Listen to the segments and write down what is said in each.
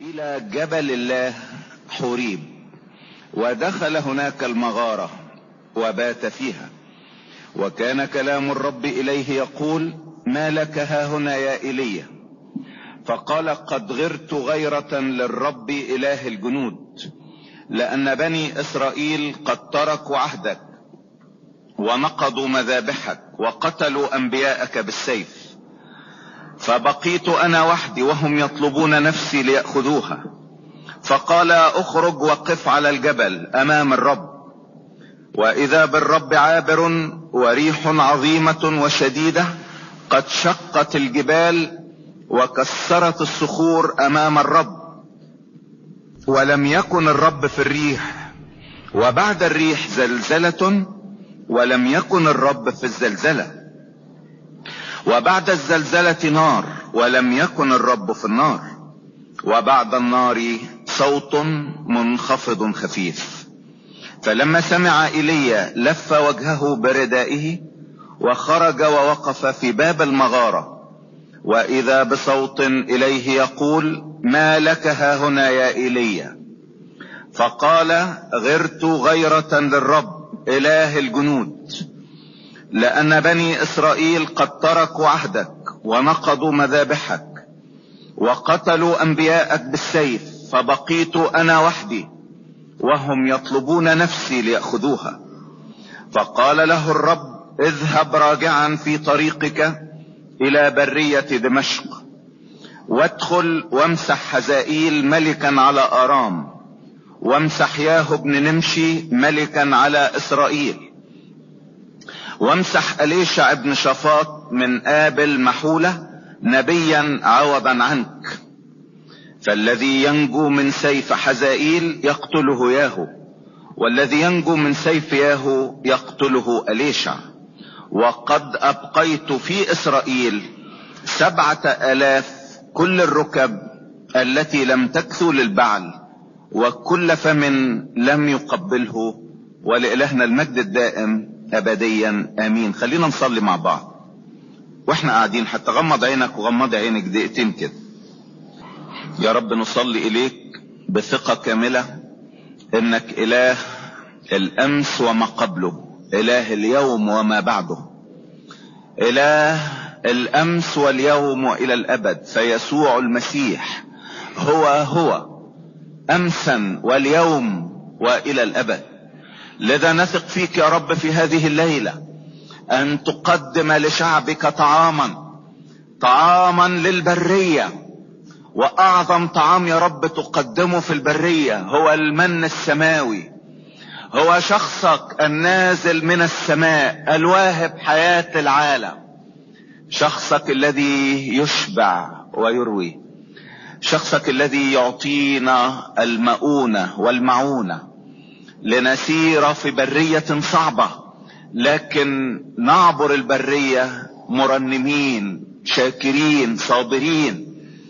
الى جبل الله حوريب ودخل هناك المغارة وبات فيها وكان كلام الرب اليه يقول ما لك ها هنا يا ايليا فقال قد غرت غيرة للرب اله الجنود لان بني اسرائيل قد تركوا عهدك ونقضوا مذابحك وقتلوا انبياءك بالسيف فبقيت انا وحدي وهم يطلبون نفسي ليأخذوها فقال اخرج وقف على الجبل امام الرب واذا بالرب عابر وريح عظيمة وشديدة قد شقت الجبال وكسرت الصخور امام الرب ولم يكن الرب في الريح وبعد الريح زلزلة ولم يكن الرب في الزلزلة وبعد الزلزلة نار ولم يكن الرب في النار وبعد النار صوت منخفض خفيف فلما سمع ايليا لف وجهه بردائه وخرج ووقف في باب المغارة واذا بصوت اليه يقول ما لك ها هنا يا ايليا فقال غرت غيرة للرب اله الجنود لان بني اسرائيل قد تركوا عهدك ونقضوا مذابحك وقتلوا انبياءك بالسيف فبقيت انا وحدي وهم يطلبون نفسي ليأخذوها فقال له الرب اذهب راجعا في طريقك الى برية دمشق وادخل وامسح حزائيل ملكا على ارام وامسح ياهو بن نمشي ملكا على اسرائيل وامسح اليشع بن شفاط من ابل محولة نبيا عوضا عنك فالذي ينجو من سيف حزائيل يقتله ياهو والذي ينجو من سيف ياهو يقتله اليشع وقد ابقيت في اسرائيل سبعة الاف كل الركب التي لم تكثو للبعل وكل فم لم يقبله ولإلهنا المجد الدائم ابديا امين خلينا نصلي مع بعض واحنا قاعدين حتى غمض عينك وغمض عينك دقيقتين كده يا رب نصلي اليك بثقة كاملة انك اله الامس وما قبله اله اليوم وما بعده اله الامس واليوم والى الابد فيسوع المسيح هو هو امسا واليوم والى الابد لذا نثق فيك يا رب في هذه الليلة ان تقدم لشعبك طعاما طعاما للبرية واعظم طعام يا رب تقدمه في البرية هو المن السماوي هو شخصك النازل من السماء الواهب حياة العالم شخصك الذي يشبع ويروي شخصك الذي يعطينا المؤونة والمعونة لنسير في برية صعبة لكن نعبر البرية مرنمين شاكرين صابرين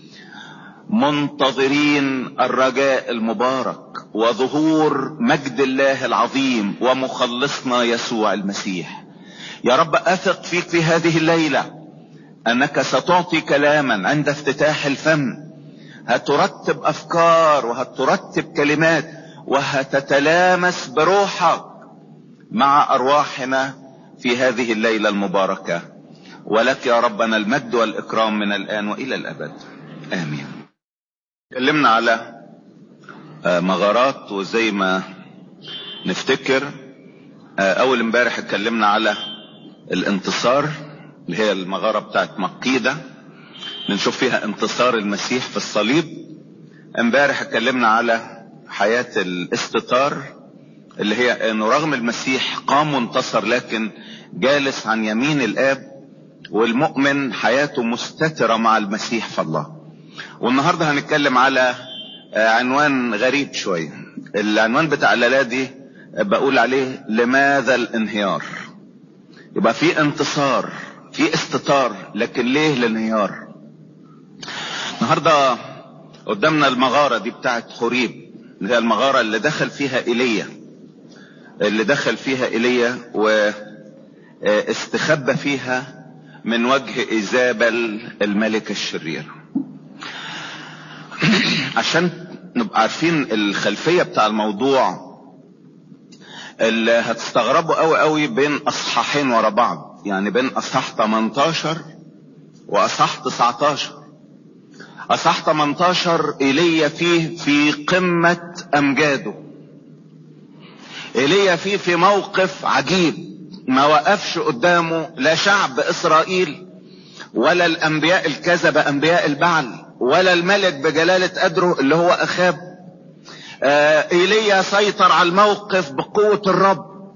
منتظرين الرجاء المبارك وظهور مجد الله العظيم ومخلصنا يسوع المسيح يا رب اثق فيك في هذه الليلة انك ستعطي كلاما عند افتتاح الفم هترتب افكار وهترتب كلمات وهتتلامس بروحك مع ارواحنا في هذه الليلة المباركة ولك يا ربنا المجد والاكرام من الان والى الابد امين اتكلمنا على مغارات وزي ما نفتكر اول امبارح اتكلمنا على الانتصار اللي هي المغارة بتاعت مقيدة بنشوف فيها انتصار المسيح في الصليب امبارح اتكلمنا على حياة الاستتار اللي هي انه رغم المسيح قام وانتصر لكن جالس عن يمين الاب والمؤمن حياته مستترة مع المسيح في الله والنهاردة هنتكلم على عنوان غريب شوية العنوان بتاع الليلة دي بقول عليه لماذا الانهيار يبقى في انتصار في استتار لكن ليه الانهيار النهاردة قدامنا المغارة دي بتاعت خريب اللي هي المغارة اللي دخل فيها ايليا اللي دخل فيها ايليا واستخبى فيها من وجه ايزابل الملك الشرير عشان نبقى عارفين الخلفية بتاع الموضوع اللي هتستغربوا قوي قوي بين اصحاحين ورا بعض يعني بين اصحاح 18 واصحاح 19 اصحاح 18 ايليا فيه في قمة امجاده ايليا فيه في موقف عجيب ما وقفش قدامه لا شعب اسرائيل ولا الانبياء الكذبة انبياء البعل ولا الملك بجلالة قدره اللي هو اخاب آه ايليا سيطر على الموقف بقوة الرب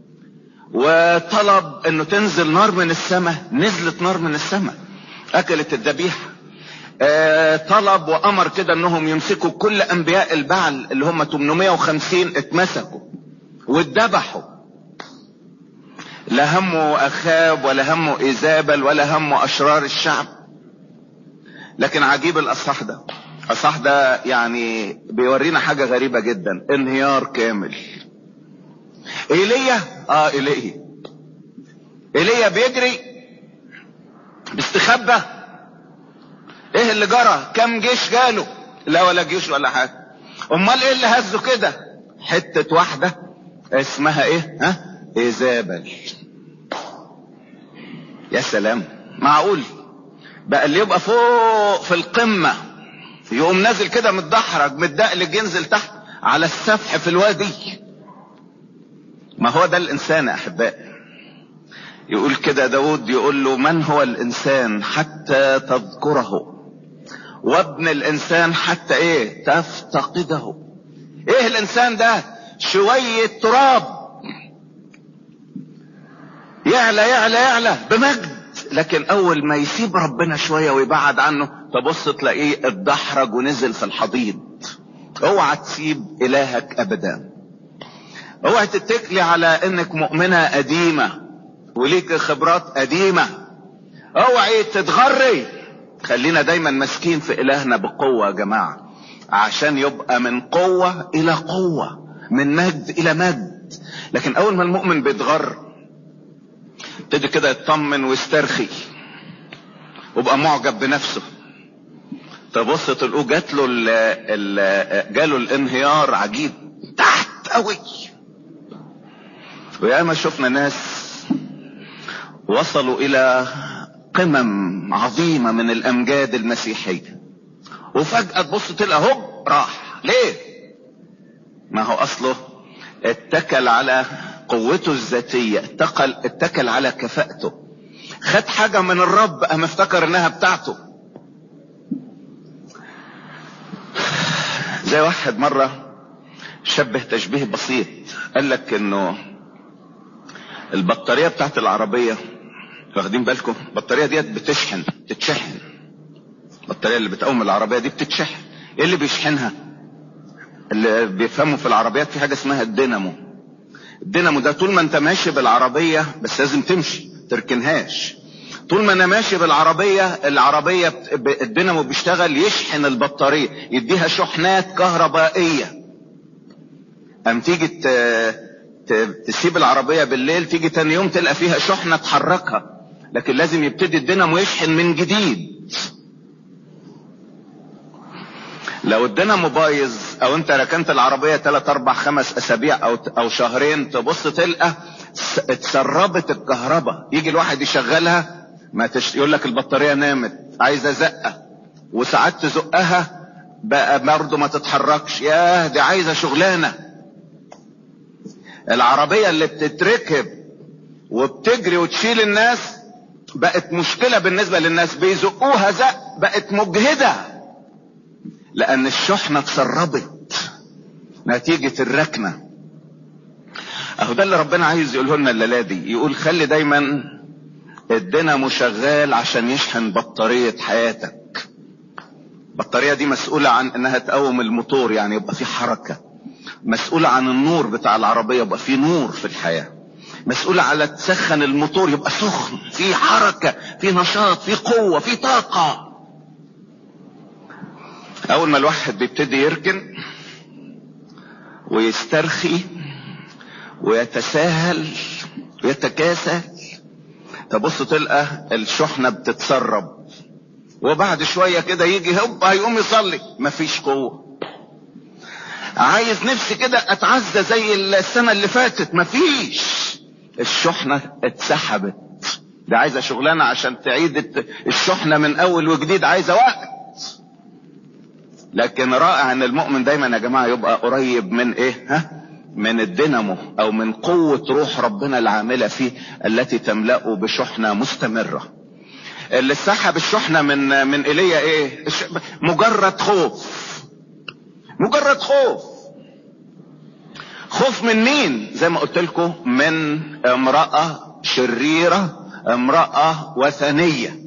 وطلب انه تنزل نار من السماء نزلت نار من السماء اكلت الذبيحة آه طلب وامر كده انهم يمسكوا كل انبياء البعل اللي هم 850 اتمسكوا واتذبحوا لا همه اخاب ولا همه ايزابل ولا همه اشرار الشعب لكن عجيب الاصحاح ده الاصحاح ده يعني بيورينا حاجة غريبة جدا انهيار كامل ايليا اه ايليا ايليا بيجري بيستخبى ايه اللي جرى كم جيش جاله لا ولا جيش ولا حاجة امال ايه اللي هزه كده حتة واحدة اسمها ايه ها ايزابل يا سلام معقول بقى اللي يبقى فوق في القمة يقوم نازل كده متدحرج متدقلج ينزل تحت على السفح في الوادي ما هو ده الانسان يا احبائي يقول كده داود يقول له من هو الانسان حتى تذكره وابن الانسان حتى ايه تفتقده ايه الانسان ده شوية تراب يعلى يعلى يعلى بمجد لكن اول ما يسيب ربنا شوية ويبعد عنه تبص تلاقيه اتدحرج ونزل في الحضيض اوعى تسيب الهك ابدا اوعى تتكلي على انك مؤمنة قديمة وليك خبرات قديمة اوعي تتغري خلينا دايما ماسكين في الهنا بقوة يا جماعة عشان يبقى من قوة الى قوة من مجد الى مجد لكن اول ما المؤمن بيتغر ابتدي كده يطمن ويسترخي وبقى معجب بنفسه تبص تلقوه جات له ال ال جاله الانهيار عجيب تحت قوي وياما شفنا ناس وصلوا الى قمم عظيمة من الامجاد المسيحية وفجأة تبص تلقى هوب راح ليه ما هو اصله اتكل على قوته الذاتية اتكل, اتكل على كفاءته خد حاجة من الرب ام افتكر انها بتاعته زي واحد مرة شبه تشبيه بسيط قال لك انه البطارية بتاعت العربية واخدين بالكم البطارية ديت بتشحن تتشحن البطارية اللي بتقوم العربية دي بتتشحن ايه اللي بيشحنها اللي بيفهموا في العربيات في حاجة اسمها الدينامو الدينامو ده طول ما انت ماشي بالعربية بس لازم تمشي تركنهاش طول ما انا ماشي بالعربية العربية بت... الدينامو بيشتغل يشحن البطارية يديها شحنات كهربائية ام تيجي ت... ت... تسيب العربية بالليل تيجي تاني يوم تلقى فيها شحنة تحركها لكن لازم يبتدي الدينامو يشحن من جديد لو الدينامو بايظ او انت ركنت العربية 3 4 5 اسابيع او او شهرين تبص تلقى اتسربت الكهرباء يجي الواحد يشغلها ما تش... يقول لك البطارية نامت عايزة زقة وساعات تزقها بقى برضه ما تتحركش ياه دي عايزة شغلانة العربية اللي بتتركب وبتجري وتشيل الناس بقت مشكلة بالنسبة للناس بيزقوها زق بقت مجهدة لان الشحنة اتسربت نتيجة الركنة اهو ده اللي ربنا عايز يقوله لنا الليلة دي يقول خلي دايما الدينامو شغال عشان يشحن بطارية حياتك البطارية دي مسؤولة عن انها تقوم الموتور يعني يبقى في حركة مسؤولة عن النور بتاع العربية يبقى في نور في الحياة مسؤولة على تسخن الموتور يبقى سخن في حركة في نشاط في قوة في طاقة اول ما الواحد بيبتدي يركن ويسترخي ويتساهل ويتكاسل تبص تلقى الشحنة بتتسرب وبعد شوية كده يجي هوب هيقوم يصلي مفيش قوة عايز نفسي كده اتعزى زي السنة اللي فاتت مفيش الشحنة اتسحبت ده عايزة شغلانة عشان تعيد الشحنة من اول وجديد عايزة وقت لكن رائع ان المؤمن دايما يا جماعة يبقى قريب من ايه ها من الدينامو او من قوة روح ربنا العاملة فيه التي تملأه بشحنة مستمرة اللي سحب الشحنة من من ايليا ايه مجرد خوف مجرد خوف خوف من مين زي ما قلت لكم من امرأة شريرة امرأة وثنية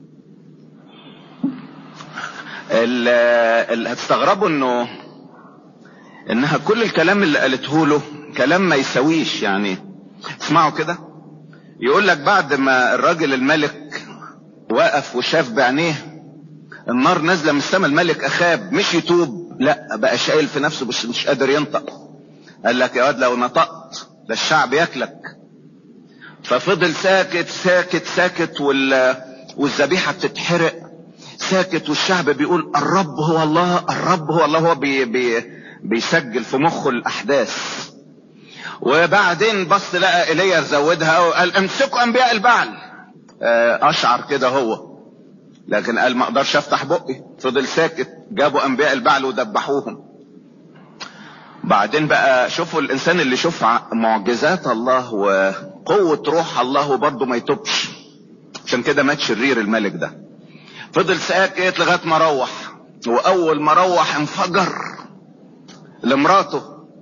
اللي هتستغربوا انه انها كل الكلام اللي قالته له كلام ما يسويش يعني اسمعوا كده يقول لك بعد ما الراجل الملك وقف وشاف بعينيه النار نازله من السماء الملك اخاب مش يتوب لا بقى شايل في نفسه بس مش قادر ينطق قال لك يا واد لو نطقت ده الشعب ياكلك ففضل ساكت ساكت ساكت وال والذبيحه بتتحرق ساكت والشعب بيقول الرب هو الله الرب هو الله هو بي بي بيسجل في مخه الاحداث وبعدين بص لقى ايليا زودها وقال امسكوا انبياء البعل اشعر كده هو لكن قال ما اقدرش افتح بقي فضل ساكت جابوا انبياء البعل ودبحوهم بعدين بقى شوفوا الانسان اللي يشوف معجزات الله وقوة روح الله وبرضه ما يتوبش عشان كده مات شرير الملك ده فضل ساكت لغاية ما روح واول ما روح انفجر لمراته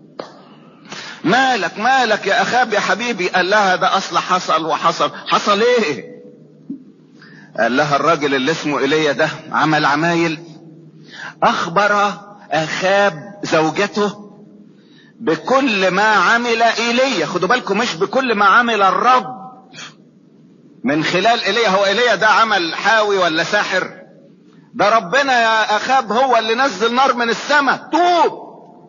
مالك مالك يا اخاب يا حبيبي قال لها ده اصل حصل وحصل حصل ايه قال لها الراجل اللي اسمه ايليا ده عمل عمايل اخبر اخاب زوجته بكل ما عمل ايليا خدوا بالكم مش بكل ما عمل الرب من خلال ايليا هو ايليا ده عمل حاوي ولا ساحر ده ربنا يا اخاب هو اللي نزل نار من السماء توب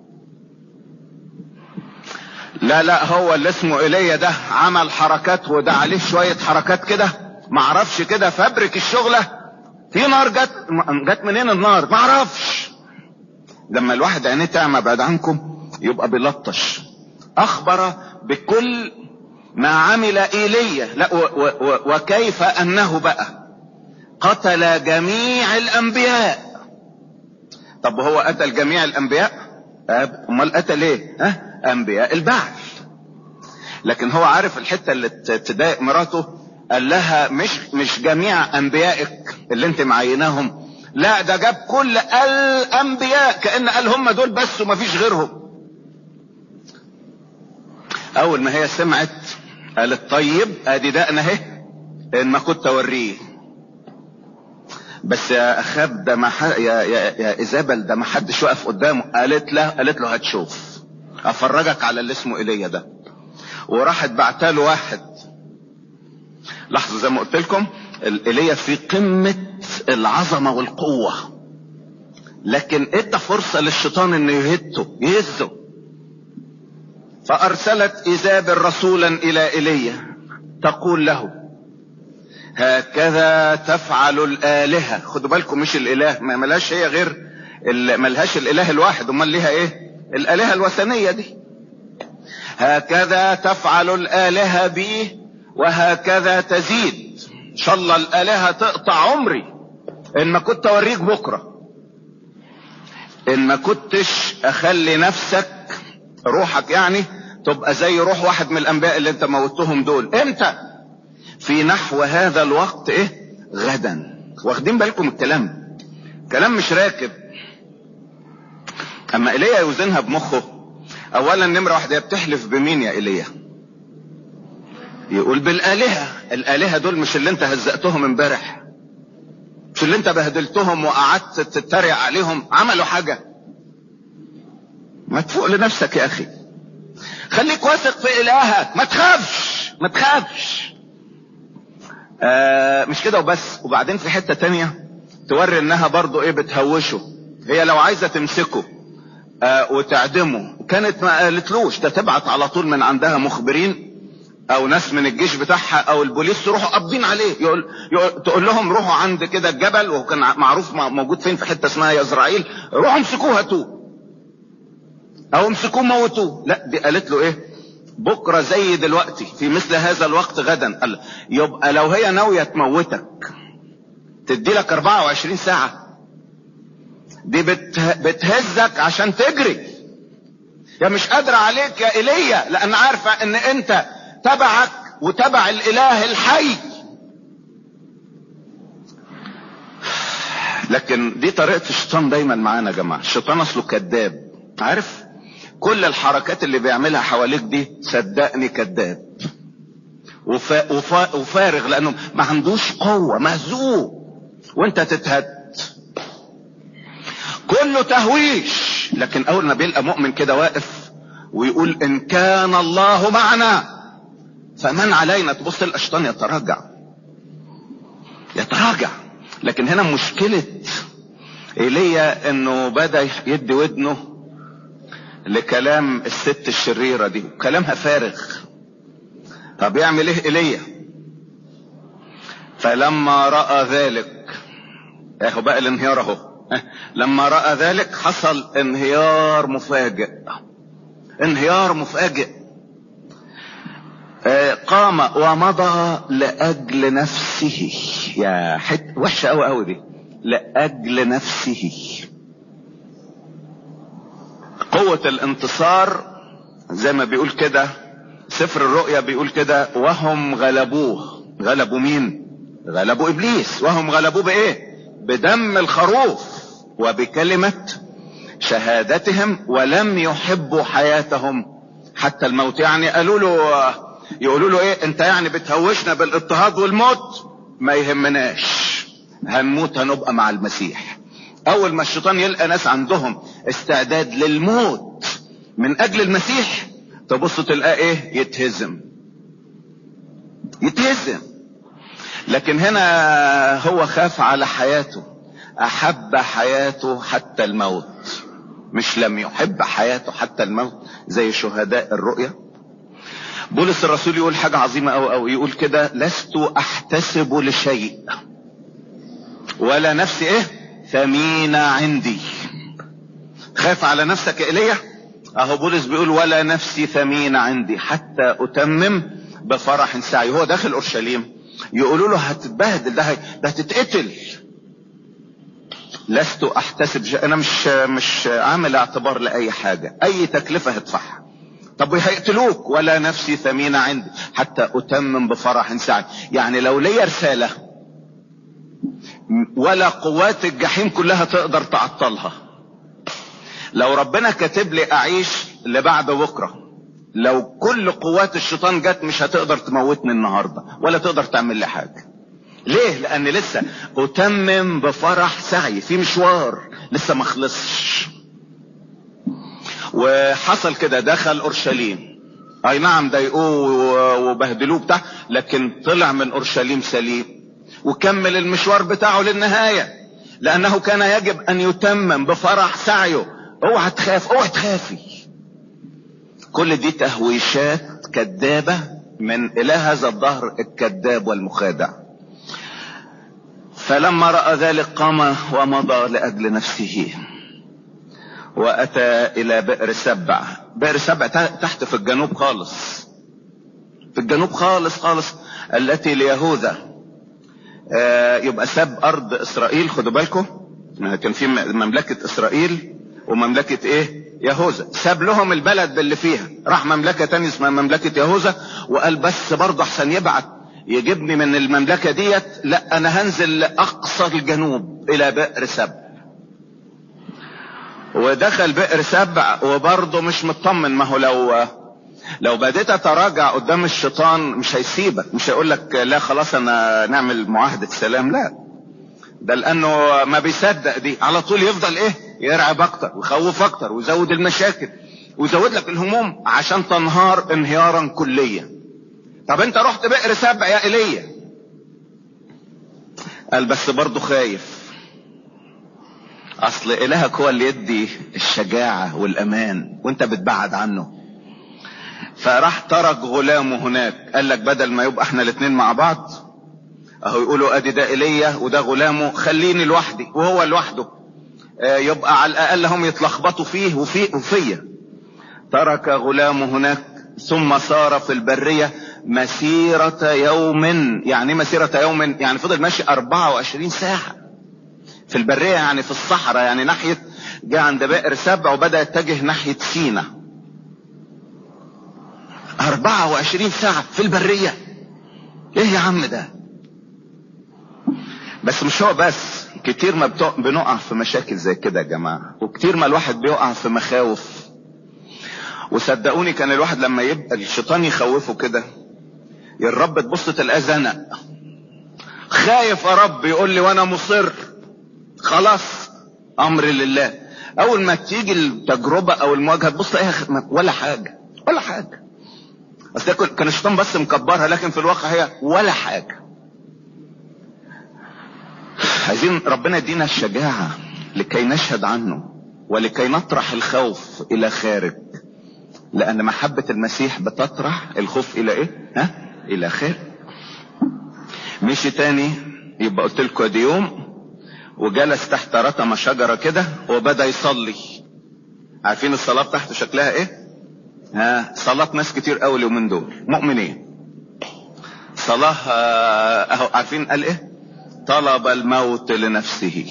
لا لا هو اللي اسمه ايليا ده عمل حركات وده عليه شوية حركات كده معرفش كده فبرك الشغلة في نار جت جت منين النار معرفش لما الواحد عينيه تعمى بعد عنكم يبقى بيلطش اخبر بكل ما عمل ايليا لا و و و وكيف انه بقى قتل جميع الانبياء طب هو قتل جميع الانبياء امال قتل ايه ها انبياء البعل لكن هو عارف الحته اللي تضايق مراته قال لها مش مش جميع انبيائك اللي انت معيناهم لا ده جاب كل الانبياء كان قال هم دول بس ومفيش غيرهم اول ما هي سمعت قالت طيب ادي دقنا اهي ان ما كنت اوريه بس يا اخاب ده ما ح... يا يا يا ايزابل ده ما حدش واقف قدامه قالت له قالت له هتشوف افرجك على اللي اسمه ايليا ده وراحت بعتله واحد لحظه زي ما قلت لكم ايليا في قمه العظمه والقوه لكن ادى فرصه للشيطان انه يهده يهزه فارسلت ايزابل رسولا الى ايليا تقول له هكذا تفعل الالهه خدوا بالكم مش الاله ما ملهاش هي غير ملهاش الاله الواحد امال ليها ايه الالهه الوثنيه دي هكذا تفعل الالهه بي وهكذا تزيد ان شاء الله الالهه تقطع عمري ان ما كنت اوريك بكره ان ما كنتش اخلي نفسك روحك يعني تبقى زي روح واحد من الانبياء اللي انت موتهم دول امتى في نحو هذا الوقت ايه غدا واخدين بالكم الكلام كلام مش راكب اما ايليا يوزنها بمخه اولا نمرة واحدة بتحلف بمين يا ايليا يقول بالالهة الالهة دول مش اللي انت هزقتهم امبارح مش اللي انت بهدلتهم وقعدت تتريق عليهم عملوا حاجة ما تفوق لنفسك يا اخي خليك واثق في الهك ما تخافش ما تخافش آه مش كده وبس وبعدين في حتة تانية توري انها برضو ايه بتهوشه هي لو عايزة تمسكه آه وتعدمه كانت ما قالتلوش ده تبعت على طول من عندها مخبرين او ناس من الجيش بتاعها او البوليس تروحوا قابضين عليه يقول, يقول تقول لهم روحوا عند كده الجبل وكان معروف موجود فين في حته اسمها يزرعيل روحوا امسكوه هاتوه او امسكوه موتوه لا دي قالت له ايه بكره زي دلوقتي في مثل هذا الوقت غدا قال يبقى لو هي ناويه تموتك تدي لك 24 ساعه دي بتهزك عشان تجري يا مش قادرة عليك يا ايليا لان عارفة ان انت تبعك وتبع الاله الحي لكن دي طريقة الشيطان دايما معانا يا جماعة الشيطان اصله كذاب عارف كل الحركات اللي بيعملها حواليك دي صدقني كذاب وفا وفا وفارغ لانه ما عندوش قوة مهزوم وانت تتهد كله تهويش لكن اول ما بيلقى مؤمن كده واقف ويقول ان كان الله معنا فمن علينا تبص الاشيطان يتراجع يتراجع لكن هنا مشكلة ايليا انه بدا يدي ودنه لكلام الست الشريرة دي كلامها فارغ طب يعمل ايه ايليا فلما رأى ذلك اهو بقى الانهيار اهو لما رأى ذلك حصل انهيار مفاجئ انهيار مفاجئ قام ومضى لأجل نفسه يا حت وحشة قوي قوي دي لأجل نفسه قوة الانتصار زي ما بيقول كده سفر الرؤيا بيقول كده وهم غلبوه غلبوا مين غلبوا ابليس وهم غلبوه بايه بدم الخروف وبكلمة شهادتهم ولم يحبوا حياتهم حتى الموت يعني قالوا له يقولوا له ايه انت يعني بتهوشنا بالاضطهاد والموت ما يهمناش هنموت هنبقى مع المسيح اول ما الشيطان يلقى ناس عندهم استعداد للموت من اجل المسيح تبص تلقاه ايه يتهزم يتهزم لكن هنا هو خاف على حياته احب حياته حتى الموت مش لم يحب حياته حتى الموت زي شهداء الرؤيا بولس الرسول يقول حاجة عظيمة أو أو يقول كده لست أحتسب لشيء ولا نفسي إيه ثمينة عندي خاف على نفسك يا إيليا أهو بولس بيقول ولا نفسي ثمينة عندي حتى أتمم بفرح سعي هو داخل أورشليم يقولوا له هتتبهدل ده ده هتتقتل لست احتسب ج... انا مش مش عامل اعتبار لاي حاجة اي تكلفة هدفعها طب هيقتلوك ولا نفسي ثمينة عندي حتى اتمم بفرح سعي يعني لو ليا رسالة ولا قوات الجحيم كلها تقدر تعطلها لو ربنا كاتب لي اعيش لبعد بكرة لو كل قوات الشيطان جت مش هتقدر تموتني النهاردة ولا تقدر تعمل لي حاجة ليه لان لسه اتمم بفرح سعي في مشوار لسه ما خلصش وحصل كده دخل اورشليم اي نعم ضايقوه وبهدلوه بتاع لكن طلع من اورشليم سليم وكمل المشوار بتاعه للنهايه لانه كان يجب ان يتمم بفرح سعيه اوعى تخاف اوعى تخافي كل دي تهويشات كذابه من اله هذا الظهر الكذاب والمخادع فلما رأى ذلك قام ومضى لأجل نفسه وأتى إلى بئر سبع بئر سبع تحت في الجنوب خالص في الجنوب خالص خالص التي ليهوذا آه يبقى ساب أرض إسرائيل خدوا بالكم كان في مملكة إسرائيل ومملكة إيه يهوذا ساب لهم البلد اللي فيها راح مملكة تانية اسمها مملكة يهوذا وقال بس برضه احسن يبعت يجيبني من المملكة ديت لا انا هنزل لاقصى الجنوب الى بئر سبع ودخل بئر سبع وبرضه مش مطمن ما هو لو لو بديت اتراجع قدام الشيطان مش هيسيبك مش هيقول لك لا خلاص انا نعمل معاهدة سلام لا ده لانه ما بيصدق دي على طول يفضل ايه يرعب اكتر ويخوف اكتر ويزود المشاكل ويزود لك الهموم عشان تنهار انهيارا كليا طب انت رحت بئر سبع يا ايليا قال بس برضه خايف اصل الهك هو اللي يدي الشجاعة والامان وانت بتبعد عنه فراح ترك غلامه هناك قال لك بدل ما يبقى احنا الاتنين مع بعض اهو يقولوا ادي ده ايليا وده غلامه خليني لوحدي وهو لوحده آه يبقى على الاقل هم يتلخبطوا فيه وفي وفيا ترك غلامه هناك ثم سار في البرية مسيرة يوم يعني مسيرة يوم يعني فضل ماشي 24 ساعة في البرية يعني في الصحراء يعني ناحية جاء عند بئر سبع وبدأ يتجه ناحية سينا 24 ساعة في البرية ايه يا عم ده بس مش هو بس كتير ما بنقع في مشاكل زي كده يا جماعة وكتير ما الواحد بيقع في مخاوف وصدقوني كان الواحد لما يبقى الشيطان يخوفه كده يا الرب تبص تلاقاه زنق خايف يا رب يقول لي وانا مصر خلاص امر لله اول ما تيجي التجربة او المواجهة تبص تلاقيها ولا حاجة ولا حاجة اصل كان الشيطان بس مكبرها لكن في الواقع هي ولا حاجة عايزين ربنا يدينا الشجاعة لكي نشهد عنه ولكي نطرح الخوف الى خارج لان محبة المسيح بتطرح الخوف الى ايه ها الى خارج مشي تاني يبقى قلت لكم دي يوم وجلس تحت رتمة شجرة كده وبدأ يصلي عارفين الصلاة بتاعته شكلها ايه ها صلاة ناس كتير قوي اليومين دول مؤمنين صلاة اهو عارفين قال ايه طلب الموت لنفسه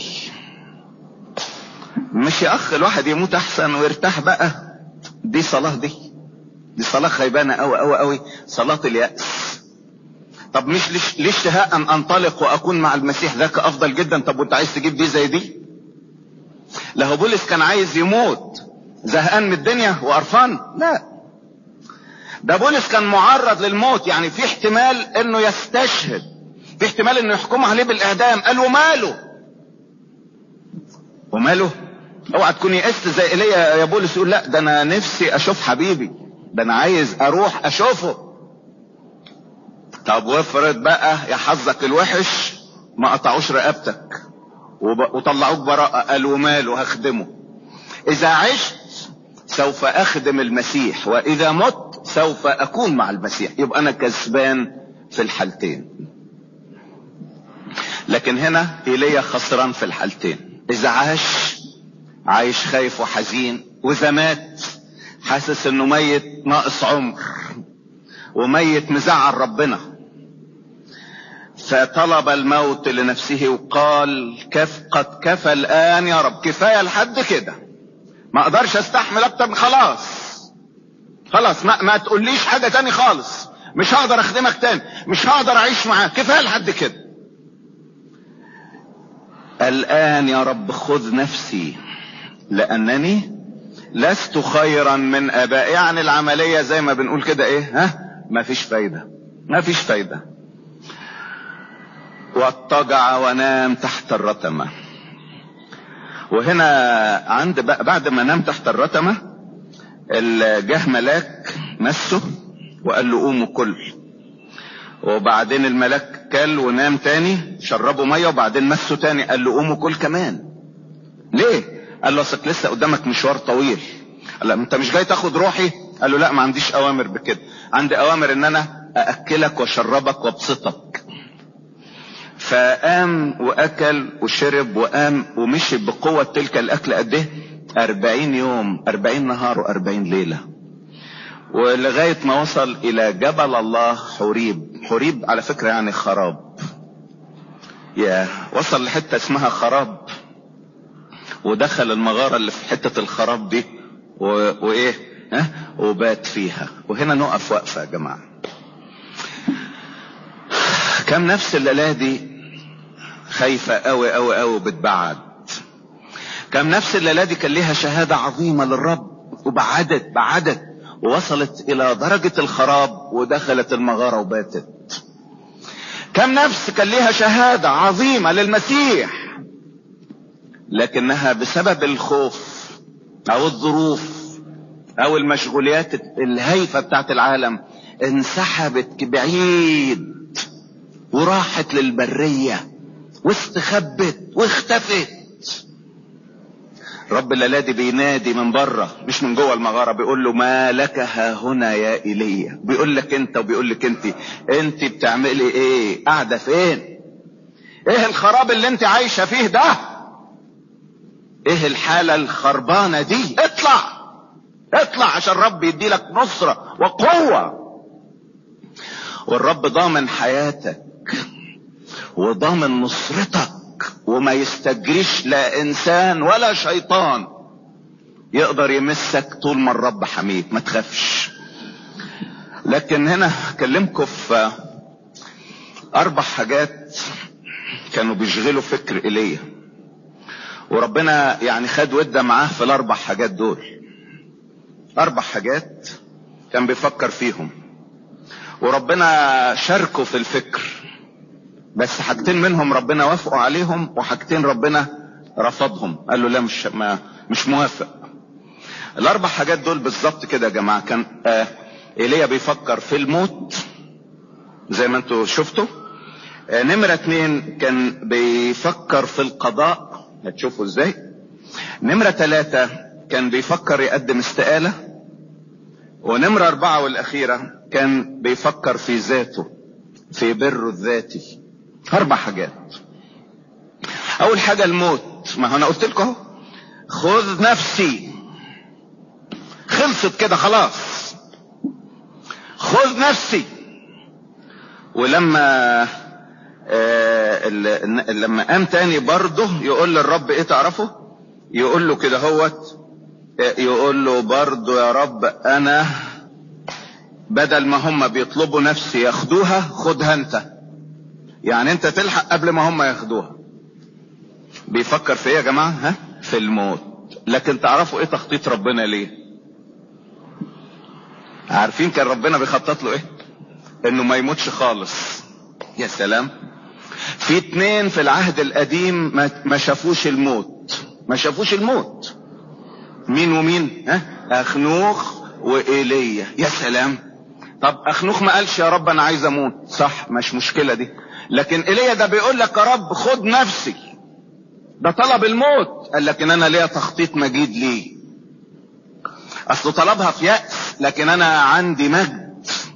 مش يا اخ الواحد يموت احسن ويرتاح بقى دي صلاة دي دي صلاة خيبانة قوي قوي قوي صلاة اليأس طب مش ليش ليش اشتهاء ان انطلق واكون مع المسيح ذاك افضل جدا طب وانت عايز تجيب دي زي دي له بولس كان عايز يموت زهقان من الدنيا وقرفان لا ده بولس كان معرض للموت يعني في احتمال انه يستشهد في احتمال انه يحكموا عليه بالاعدام قال وماله وماله اوعى تكون يئست زي ايليا يا بولس يقول لا ده انا نفسي اشوف حبيبي ده انا عايز اروح اشوفه طب وافرض بقى يا حظك الوحش ما قطعوش رقبتك وطلعوك براءة قال وماله هخدمه اذا عشت سوف اخدم المسيح واذا مت سوف اكون مع المسيح يبقى انا كسبان في الحالتين لكن هنا ايليا خسران في الحالتين اذا عاش عايش خايف وحزين واذا مات حاسس انه ميت ناقص عمر وميت مزعل ربنا فطلب الموت لنفسه وقال كف قد كفى الان يا رب كفايه لحد كده ما اقدرش استحمل اكتر من خلاص خلاص ما, ما تقوليش حاجه تاني خالص مش هقدر اخدمك تاني مش هقدر اعيش معاك كفايه لحد كده الان يا رب خذ نفسي لانني لست خيرا من ابائي يعني العمليه زي ما بنقول كده ايه ها ما فيش فايده ما فيش فايده واضطجع ونام تحت الرتمة وهنا عند بعد ما نام تحت الرتمة جه ملاك مسه وقال له قوم وكل وبعدين الملاك كل ونام تاني شربه ميه وبعدين مسه تاني قال له قوم وكل كمان ليه قال له اصلك لسه قدامك مشوار طويل قال له انت مش جاي تاخد روحي قال له لا ما عنديش اوامر بكده عندي اوامر ان انا ااكلك واشربك وابسطك فقام واكل وشرب وقام ومشي بقوة تلك الاكل قد ايه اربعين يوم اربعين نهار واربعين ليلة ولغاية ما وصل الى جبل الله حريب حريب على فكرة يعني خراب يا وصل لحتة اسمها خراب ودخل المغارة اللي في حتة الخراب دي و... وايه ها وبات فيها وهنا نقف وقفة يا جماعة كم نفس الليلة دي خايفة قوي قوي قوي بتبعد كم نفس الليلة دي كان ليها شهادة عظيمة للرب وبعدت بعدت ووصلت الى درجة الخراب ودخلت المغارة وباتت كم نفس كان ليها شهادة عظيمة للمسيح لكنها بسبب الخوف او الظروف او المشغوليات الهايفة بتاعت العالم انسحبت بعيد وراحت للبرية واستخبت واختفت رب الليلادي بينادي من بره مش من جوه المغاره بيقول له ما لك ها هنا يا ايليا بيقول لك انت وبيقول لك انت انت بتعملي ايه قاعده فين ايه الخراب اللي انت عايشه فيه ده ايه الحاله الخربانه دي اطلع اطلع عشان رب يدي لك نصره وقوه والرب ضامن حياتك وضامن نصرتك وما يستجريش لا انسان ولا شيطان يقدر يمسك طول ما الرب حميك ما تخافش لكن هنا اكلمكم في اربع حاجات كانوا بيشغلوا فكر ايليا وربنا يعني خد وده معاه في الاربع حاجات دول اربع حاجات كان بيفكر فيهم وربنا شاركه في الفكر بس حاجتين منهم ربنا وافقوا عليهم وحاجتين ربنا رفضهم قال له لا مش ما مش موافق الاربع حاجات دول بالظبط كده يا جماعه كان آه ايليا بيفكر في الموت زي ما انتوا شفتوا آه نمرة اتنين كان بيفكر في القضاء هتشوفوا ازاي نمرة ثلاثة كان بيفكر يقدم استقالة ونمرة اربعة والاخيرة كان بيفكر في ذاته في بره الذاتي اربع حاجات اول حاجة الموت ما هو انا قلت لكم خذ نفسي خلصت كده خلاص خذ نفسي ولما آه لما قام تاني برضه يقول للرب ايه تعرفه يقول له كده هوت يقول له برضه يا رب انا بدل ما هم بيطلبوا نفسي ياخدوها خدها انت يعني انت تلحق قبل ما هم ياخدوها بيفكر في ايه يا جماعة ها في الموت لكن تعرفوا ايه تخطيط ربنا ليه عارفين كان ربنا بيخطط له ايه انه ما يموتش خالص يا سلام في اتنين في العهد القديم ما, ما شافوش الموت ما شافوش الموت مين ومين ها اخنوخ وايليا يا سلام طب اخنوخ ما قالش يا رب انا عايز اموت صح مش مشكلة دي لكن ايليا ده بيقول لك يا رب خد نفسي ده طلب الموت قال لكن انا ليا تخطيط مجيد ليه اصله طلبها في يأس لكن انا عندي مجد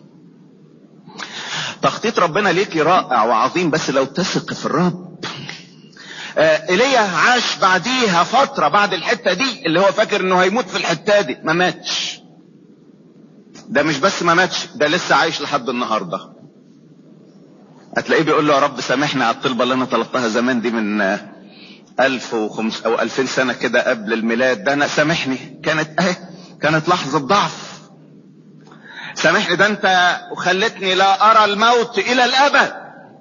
تخطيط ربنا ليكي رائع وعظيم بس لو تثق في الرب آه ايليا عاش بعديها فترة بعد الحتة دي اللي هو فاكر انه هيموت في الحتة دي ما ماتش ده مش بس ما ماتش ده لسه عايش لحد النهارده هتلاقيه بيقول له يا رب سامحني على الطلبه اللي انا طلبتها زمان دي من ألف وخمس أو ألفين سنة كده قبل الميلاد ده أنا سامحني كانت أهي كانت لحظة ضعف سامحني ده أنت وخلتني لا أرى الموت إلى الأبد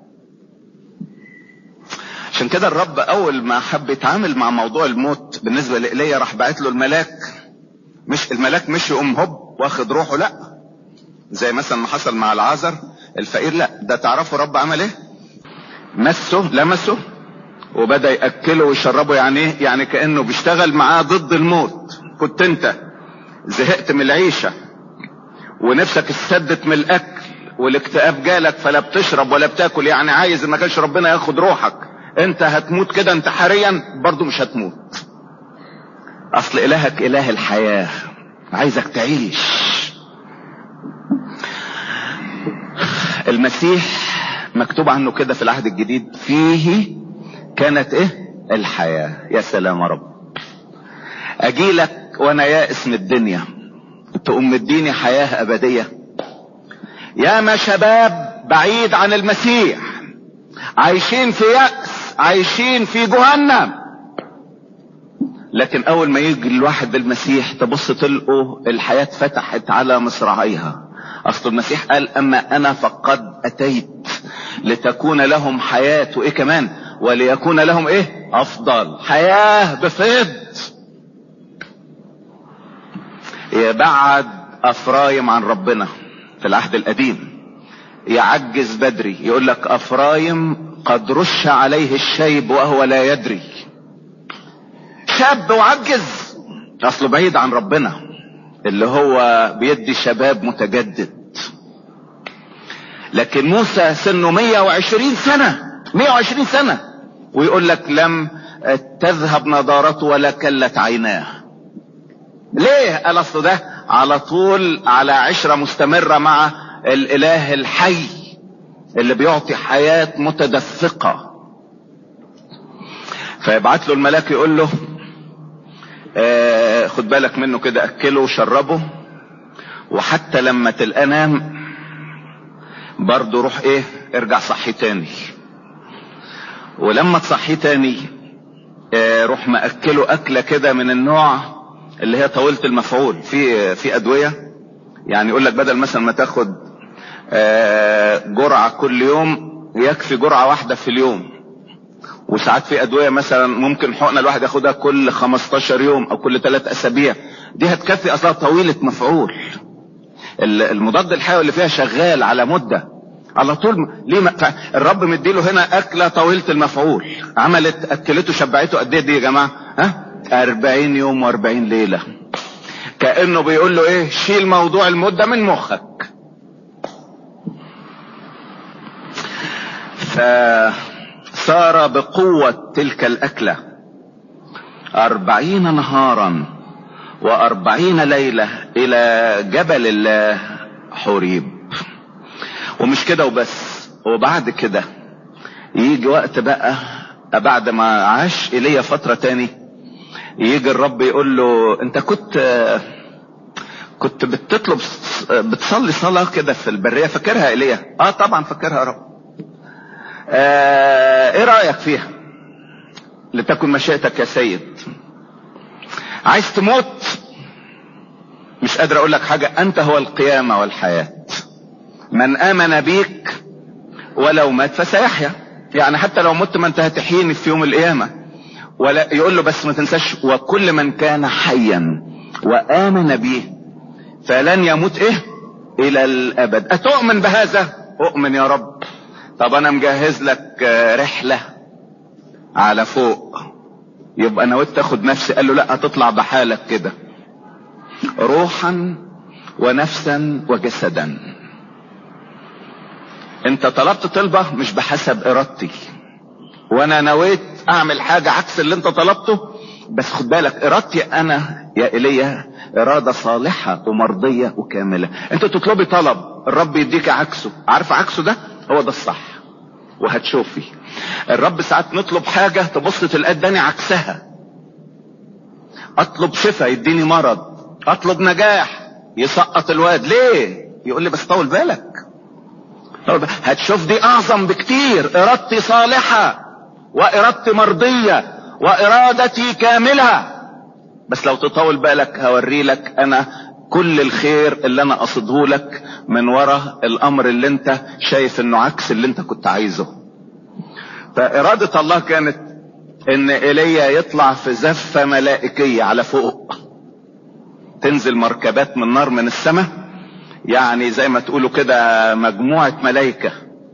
عشان كده الرب أول ما حب يتعامل مع موضوع الموت بالنسبة لإيليا راح بعت له الملاك مش الملاك مش يقوم هوب واخد روحه لا زي مثلا ما حصل مع العازر الفقير لا ده تعرفوا رب عمل ايه مسه لمسه وبدا ياكله ويشربه يعني ايه يعني كانه بيشتغل معاه ضد الموت كنت انت زهقت من العيشه ونفسك استدت من الاكل والاكتئاب جالك فلا بتشرب ولا بتاكل يعني عايز ما كانش ربنا ياخد روحك انت هتموت كده انتحاريا برضو مش هتموت اصل الهك اله الحياه عايزك تعيش المسيح مكتوب عنه كده في العهد الجديد فيه كانت ايه الحياة يا سلام يا رب اجيلك وانا يائس من الدنيا تقوم مديني حياة ابدية يا ما شباب بعيد عن المسيح عايشين في يأس عايشين في جهنم لكن اول ما يجي الواحد بالمسيح تبص تلقوا الحياة فتحت على مصراعيها اصل المسيح قال اما انا فقد اتيت لتكون لهم حياة وايه كمان وليكون لهم ايه افضل حياة بفض يبعد افرايم عن ربنا في العهد القديم يعجز بدري يقول لك افرايم قد رش عليه الشيب وهو لا يدري شاب وعجز اصله بعيد عن ربنا اللي هو بيدي شباب متجدد لكن موسى سنه 120 سنة 120 سنة ويقول لك لم تذهب نضارته ولا كلت عيناه ليه قال اصل ده على طول على عشرة مستمرة مع الاله الحي اللي بيعطي حياة متدفقة فيبعت له الملاك يقول له آه خد بالك منه كده اكله وشربه وحتى لما تلقى نام برضه روح ايه ارجع صحي تاني ولما تصحيه تاني آه روح مأكله اكلة كده من النوع اللي هي طويلة المفعول في في ادوية يعني يقول لك بدل مثلا ما تاخد آه جرعة كل يوم يكفي جرعة واحدة في اليوم وساعات في ادوية مثلا ممكن حقنة الواحد ياخدها كل 15 يوم او كل 3 اسابيع دي هتكفي اصلا طويلة مفعول المضاد الحيوي اللي فيها شغال على مدة على طول ليه ما الرب مديله هنا اكلة طويلة المفعول عملت اكلته شبعته قد ايه دي يا جماعة ها 40 يوم و40 ليلة كأنه بيقول له ايه شيل موضوع المدة من مخك فصار بقوة تلك الأكلة أربعين نهارا وأربعين ليلة إلى جبل الله حريب ومش كده وبس وبعد كده يجي وقت بقى بعد ما عاش إلي فترة تاني يجي الرب يقول له انت كنت كنت بتطلب بتصلي صلاة كده في البرية فاكرها ايليا اه طبعا فاكرها يا رب آه ايه رأيك فيها لتكن مشيئتك يا سيد عايز تموت مش قادر اقول لك حاجة انت هو القيامة والحياة من امن بيك ولو مات فسيحيا يعني حتى لو مت ما انت هتحييني في يوم القيامة ولا يقول له بس ما تنساش وكل من كان حيا وامن به فلن يموت ايه الى الابد اتؤمن بهذا اؤمن يا رب طب انا مجهز لك رحلة على فوق يبقى نويت تاخد نفسي قال له لا هتطلع بحالك كده روحا ونفسا وجسدا انت طلبت طلبة مش بحسب ارادتي وانا نويت اعمل حاجة عكس اللي انت طلبته بس خد بالك ارادتي انا يا ايليا ارادة صالحة ومرضية وكاملة انت تطلبي طلب الرب يديك عكسه عارف عكسه ده هو ده الصح وهتشوفي الرب ساعات نطلب حاجة تبص تلاقي اداني عكسها اطلب شفاء يديني مرض اطلب نجاح يسقط الواد ليه يقول لي بس طول بالك طول بالك. هتشوف دي اعظم بكتير ارادتي صالحة وارادتي مرضية وارادتي كاملة بس لو تطول بالك هوري لك انا كل الخير اللي انا قصده لك من ورا الامر اللي انت شايف انه عكس اللي انت كنت عايزه فارادة الله كانت ان ايليا يطلع في زفة ملائكية على فوق تنزل مركبات من نار من السماء يعني زي ما تقولوا كده مجموعة ملايكة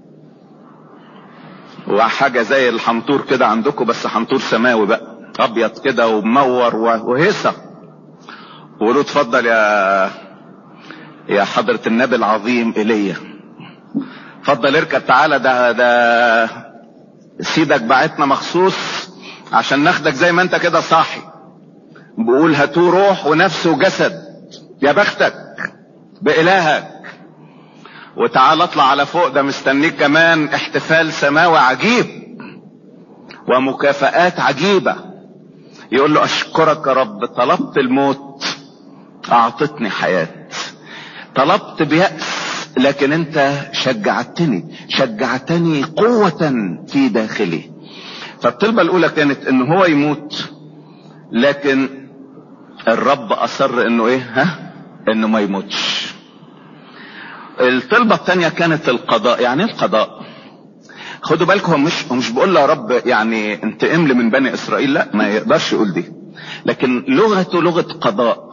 وحاجة زي الحنطور كده عندكم بس حنطور سماوي بقى ابيض كده ومنور وهيصة وقولوا اتفضل يا يا حضرة النبي العظيم ايليا اتفضل اركب تعالى ده ده سيدك بعتنا مخصوص عشان ناخدك زي ما انت كده صاحي بقول هاتوه روح ونفس وجسد يا بختك بإلهك وتعال اطلع على فوق ده مستنيك كمان احتفال سماوي عجيب ومكافآت عجيبة يقول له اشكرك يا رب طلبت الموت اعطتني حياة طلبت بيأس لكن انت شجعتني شجعتني قوة في داخلي فالطلبة الاولى كانت ان هو يموت لكن الرب اصر انه ايه ها انه ما يموتش الطلبة الثانية كانت القضاء يعني ايه القضاء خدوا بالكم هو مش هو مش بيقول له يا رب يعني انتقم لي من بني اسرائيل لا ما يقدرش يقول دي لكن لغته لغة قضاء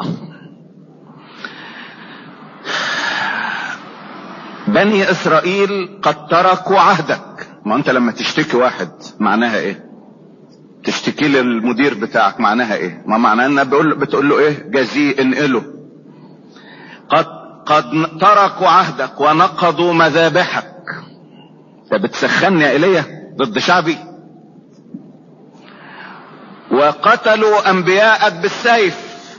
بني اسرائيل قد تركوا عهدك ما انت لما تشتكي واحد معناها ايه تشتكي للمدير بتاعك معناها ايه ما معناها انها بقول بتقول له ايه جزيه انقله قد قد تركوا عهدك ونقضوا مذابحك انت بتسخني يا ايليا ضد شعبي وقتلوا انبياءك بالسيف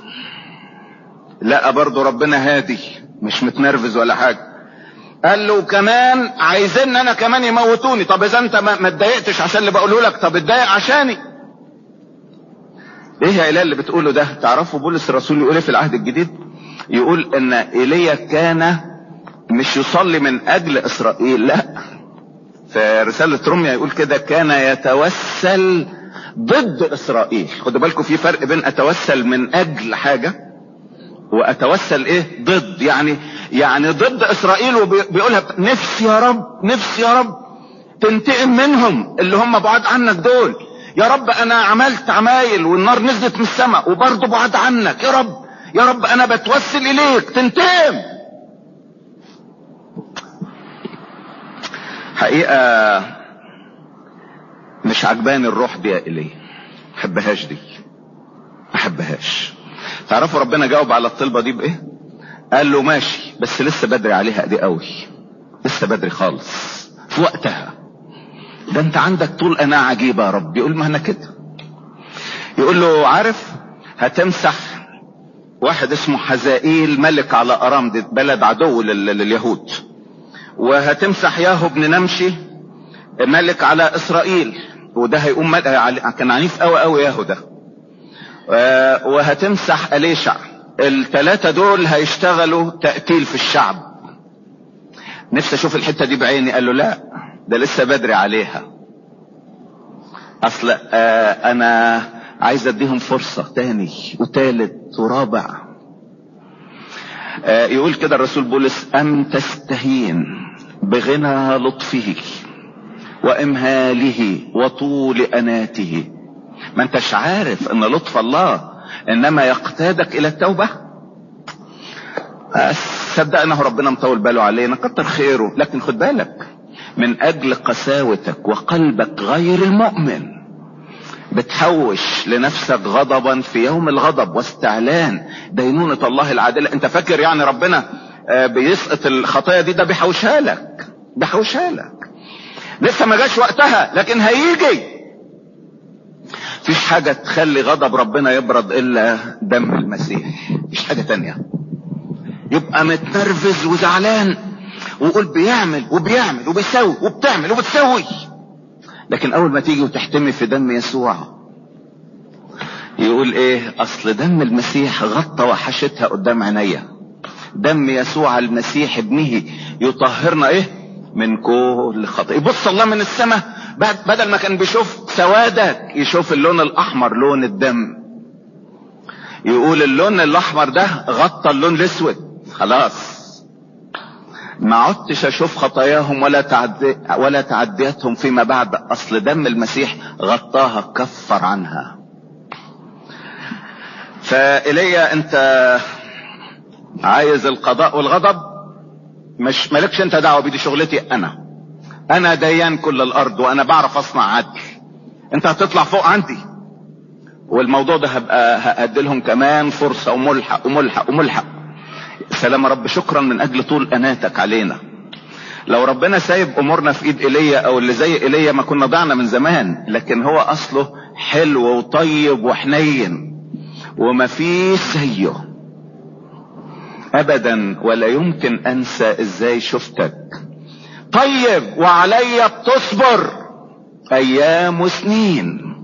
لا برضو ربنا هادي مش متنرفز ولا حاجة قال له كمان عايزين انا كمان يموتوني طب اذا انت ما اتضايقتش عشان اللي بقوله لك طب اتضايق عشاني ايه يا اله اللي بتقوله ده تعرفوا بولس الرسول يقول ايه في العهد الجديد يقول ان ايليا كان مش يصلي من اجل اسرائيل لا في رسالة روميا يقول كده كان يتوسل ضد اسرائيل خدوا بالكم في فرق بين اتوسل من اجل حاجة واتوسل ايه ضد يعني يعني ضد اسرائيل وبيقولها نفسي يا رب نفسي يا رب تنتقم منهم اللي هم بعاد عنك دول يا رب انا عملت عمايل والنار نزلت من السماء وبرضه بعاد عنك يا رب يا رب انا بتوسل اليك تنتقم حقيقة مش عجباني الروح دي يا إلي محبهاش دي محبهاش تعرفوا ربنا جاوب على الطلبة دي بايه قال له ماشي بس لسه بدري عليها دي قوي لسه بدري خالص في وقتها ده انت عندك طول انا عجيبة يا رب يقول ما انا كده يقول له عارف هتمسح واحد اسمه حزائيل ملك على ارام دي بلد عدو لليهود وهتمسح ياهو بن نمشي ملك على اسرائيل وده هيقوم ملك كان عنيف قوي قوي ياهو ده وهتمسح اليشع الثلاثة دول هيشتغلوا تقتيل في الشعب نفسي اشوف الحتة دي بعيني قال له لا ده لسه بدري عليها اصل آه انا عايز اديهم فرصة تاني وتالت ورابع آه يقول كده الرسول بولس ام تستهين بغنى لطفه وامهاله وطول اناته ما انتش عارف ان لطف الله انما يقتادك الى التوبة صدقنا ربنا مطول باله علينا كتر خيره لكن خد بالك من اجل قساوتك وقلبك غير المؤمن بتحوش لنفسك غضبا في يوم الغضب واستعلان دينونة الله العادلة انت فاكر يعني ربنا بيسقط الخطايا دي ده بيحوشها لك بيحوشها لك لسه ما جاش وقتها لكن هيجي فيش حاجة تخلي غضب ربنا يبرد الا دم المسيح مفيش حاجة تانية يبقى متنرفز وزعلان ويقول بيعمل وبيعمل وبيسوي وبتعمل وبتسوي لكن اول ما تيجي وتحتمي في دم يسوع يقول ايه اصل دم المسيح غطى وحشتها قدام عينيا دم يسوع المسيح ابنه يطهرنا ايه من كل خطأ يبص الله من السماء بعد بدل ما كان بيشوف سوادك يشوف اللون الاحمر لون الدم يقول اللون الاحمر ده غطى اللون الاسود خلاص ما عدتش اشوف خطاياهم ولا تعدي ولا تعدياتهم فيما بعد اصل دم المسيح غطاها كفر عنها فإلي انت عايز القضاء والغضب مش مالكش انت دعوه بيدي شغلتي انا انا ديان كل الارض وانا بعرف اصنع عدل انت هتطلع فوق عندي والموضوع ده هبقى هأدي لهم كمان فرصة وملحق وملحق وملحق سلام رب شكرا من اجل طول اناتك علينا لو ربنا سايب امورنا في ايد ايليا او اللي زي ايليا ما كنا ضعنا من زمان لكن هو اصله حلو وطيب وحنين وما فيش زيه ابدا ولا يمكن انسى ازاي شفتك طيب وعليا بتصبر ايام وسنين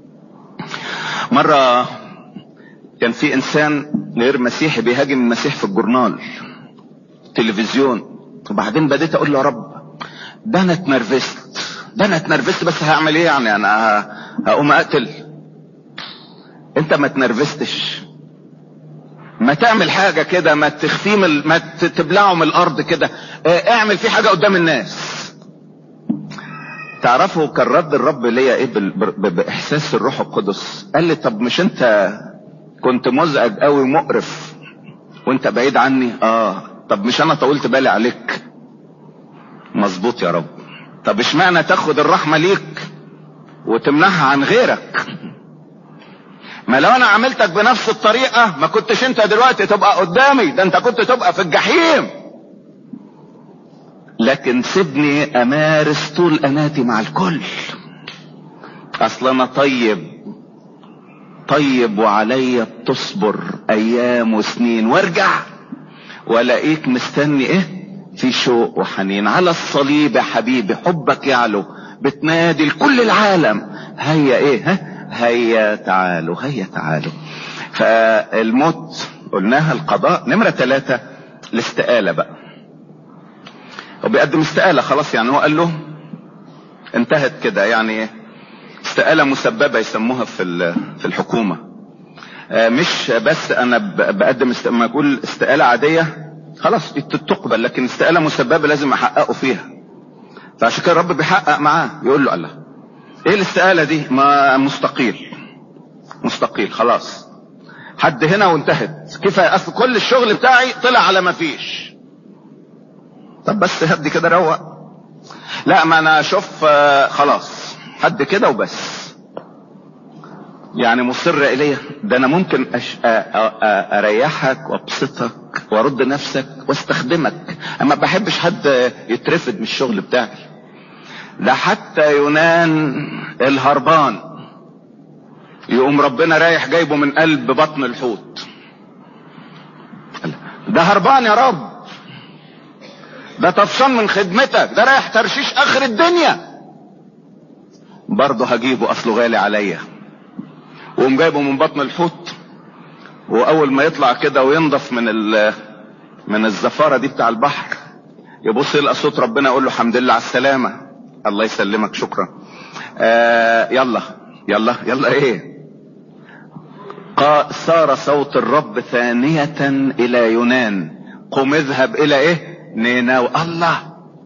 مرة كان في انسان غير مسيحي بيهاجم المسيح في الجورنال تلفزيون وبعدين بديت اقول له يا رب ده انا اتنرفزت ده انا اتنرفزت بس هعمل ايه يعني انا هقوم اقتل انت ما اتنرفزتش ما تعمل حاجة كده ما تخفيه من ما تبلعه من الارض كده اعمل فيه حاجة قدام الناس تعرفوا كان رد الرب ليا ايه باحساس الروح القدس قال لي طب مش انت كنت مزعج قوي ومقرف وانت بعيد عني اه طب مش انا طولت بالي عليك مظبوط يا رب طب اشمعنى تاخد الرحمة ليك وتمنعها عن غيرك ما لو انا عملتك بنفس الطريقة ما كنتش انت دلوقتي تبقى قدامي ده انت كنت تبقى في الجحيم لكن سيبني امارس طول اناتي مع الكل اصل انا طيب طيب وعليا بتصبر ايام وسنين وارجع والاقيك مستني ايه في شوق وحنين على الصليب يا حبيبي حبك يعلو بتنادي لكل العالم هيا ايه ها هيا تعالوا هيا تعالوا فالموت قلناها القضاء نمرة ثلاثة الاستقالة بقى هو بيقدم استقالة خلاص يعني هو قال له انتهت كده يعني استقالة مسببة يسموها في في الحكومة مش بس انا بقدم است... ما اقول استقالة عادية خلاص تقبل لكن استقالة مسببة لازم احققه فيها فعشان كده الرب بيحقق معاه يقول له الله ايه الاستقالة دي ما مستقيل مستقيل خلاص حد هنا وانتهت كفاية اصل كل الشغل بتاعي طلع على ما فيش طب بس هدي كده روق لا ما انا اشوف خلاص حد كده وبس يعني مصر الي ده انا ممكن أش... اريحك وابسطك وارد نفسك واستخدمك اما بحبش حد يترفد من الشغل بتاعي ده حتى يونان الهربان يقوم ربنا رايح جايبه من قلب بطن الحوت ده هربان يا رب ده طفشان من خدمتك ده رايح ترشيش اخر الدنيا برضه هجيبه اصله غالي عليا وقوم جايبه من بطن الحوت واول ما يطلع كده وينضف من من الزفاره دي بتاع البحر يبص يلقى صوت ربنا يقول له الحمد لله على السلامه الله يسلمك شكرا آه يلا يلا يلا ايه صار صوت الرب ثانية الى يونان قم اذهب الى ايه نينوى الله